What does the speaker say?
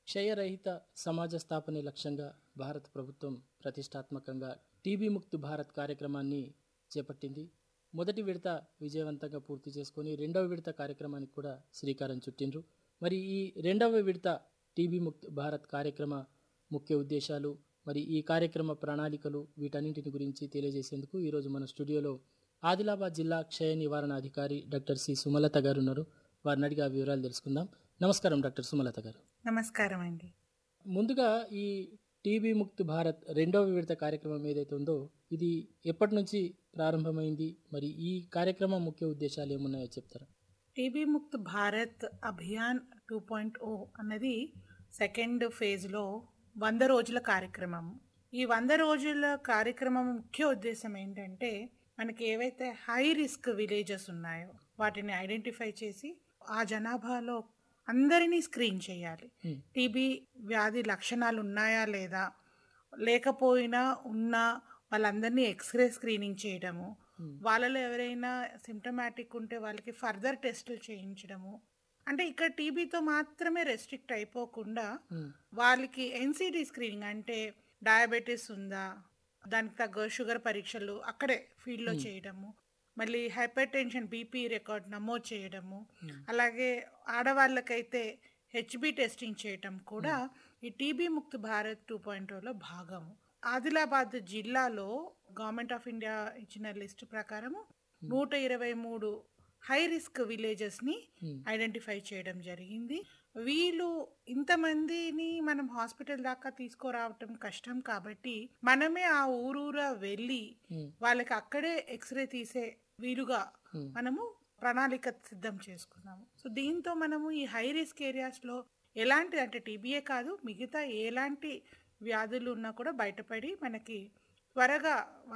క్షయరహిత సమాజ స్థాపనే లక్ష్యంగా భారత ప్రభుత్వం ప్రతిష్టాత్మకంగా టీబీ ముక్త్ భారత్ కార్యక్రమాన్ని చేపట్టింది మొదటి విడత విజయవంతంగా పూర్తి చేసుకొని రెండవ విడత కార్యక్రమానికి కూడా శ్రీకారం చుట్టిండ్రు మరి ఈ రెండవ విడత టీబీ ముక్త్ భారత్ కార్యక్రమ ముఖ్య ఉద్దేశాలు మరి ఈ కార్యక్రమ ప్రణాళికలు వీటన్నింటిని గురించి తెలియజేసేందుకు ఈరోజు మన స్టూడియోలో ఆదిలాబాద్ జిల్లా క్షయ నివారణ అధికారి డాక్టర్ సి సుమలత గారు ఉన్నారు వారిని అడిగి ఆ వివరాలు తెలుసుకుందాం నమస్కారం డాక్టర్ సుమలత గారు నమస్కారం అండి ముందుగా ఈ టీబీ ముక్త్ భారత్ రెండవ విడత కార్యక్రమం ఏదైతే ఉందో ఇది ఎప్పటి నుంచి ప్రారంభమైంది మరి ఈ కార్యక్రమం ముఖ్య ఉద్దేశాలు ఏమున్నాయో చెప్తారా TB Mukt Bharat Abhiyan two point O అన్నది సెకండ్ ఫేజ్లో వంద రోజుల కార్యక్రమం ఈ వంద రోజుల కార్యక్రమం ముఖ్య ఉద్దేశం ఏంటంటే మనకి ఏవైతే హై రిస్క్ విలేజెస్ ఉన్నాయో వాటిని ఐడెంటిఫై చేసి ఆ జనాభాలో అందరినీ స్క్రీన్ చేయాలి Hmm. టీబీ వ్యాధి లక్షణాలు ఉన్నాయా లేదా లేకపోయినా ఉన్నా వాళ్ళందరినీ ఎక్స్రే స్క్రీనింగ్ చేయడము వాళ్ళలో ఎవరైనా సిమ్టమాటిక్ ఉంటే వాళ్ళకి ఫర్దర్ టెస్టులు చేయించడము అంటే ఇక్కడ టీబీతో మాత్రమే రెస్ట్రిక్ట్ అయిపోకుండా వాళ్ళకి ఎన్సిడి స్క్రీనింగ్ అంటే డయాబెటీస్ ఉందా దానికి తగ్గ షుగర్ పరీక్షలు అక్కడే ఫీల్డ్లో చేయడము మళ్ళీ హైపర్ టెన్షన్ బీపీ రికార్డ్ నమోదు చేయడము అలాగే ఆడవాళ్ళకైతే హెచ్బి టెస్టింగ్ చేయటం కూడా ఈ TB Mukt Bharat two point లో భాగము ఆదిలాబాద్ జిల్లాలో గవర్నమెంట్ ఆఫ్ ఇండియా ఇచ్చిన లిస్ట్ ప్రకారము నూట ఇరవై మూడు హై రిస్క్ విలేజెస్ ని ఐడెంటిఫై చేయడం జరిగింది వీళ్ళు ఇంతమందిని మనం హాస్పిటల్ దాకా తీసుకురావటం కష్టం కాబట్టి మనమే ఆ ఊరూరా వెళ్ళి వాళ్ళకి అక్కడే ఎక్స్రే తీసే వీలుగా మనము ప్రణాళిక సిద్ధం చేసుకున్నాము సో దీంతో మనము ఈ హై రిస్క్ ఏరియాస్ లో ఎలాంటి అంటే టీబీఏ కాదు మిగతా ఎలాంటి వ్యాధులు ఉన్నా కూడా బయటపడి మనకి త్వరగా